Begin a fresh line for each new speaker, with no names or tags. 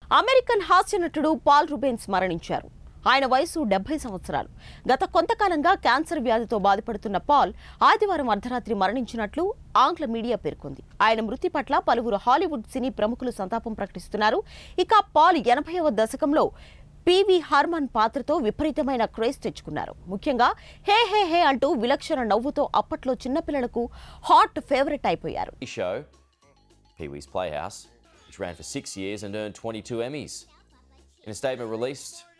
American హాస్య నటుడు Paul Rubens మరణించారు ఆయన వయసు డెబ్బై సంవత్సరాలు గత కొంతకాలంగా క్యాన్సర్ వ్యాధితో బాధపడుతున్న పాల్ ఆదివారం అర్ధరాత్రి మరణించినట్లు ఆంగ్ల మీడియా పేర్కొంది ఆయన మృతి పట్ల పలువురు హాలీవుడ్ సినీ ప్రముఖులు సంతాపం ప్రకటిస్తున్నారు ఇక పాల్ ఎనభైవ దశకంలో పివి హార్మన్ పాత్రతో విపరీతమైన క్రేజ్ తెచ్చుకున్నారు ముఖ్యంగా హే హే హే అంటూ విలక్షణ నవ్వుతో అప్పట్లో చిన్నపిల్లలకు హాట్ ఫేవరెట్ అయిపోయారు
show, Pee Wee's Playhouse, which ran for six years and earned 22 Emmys. In a statement released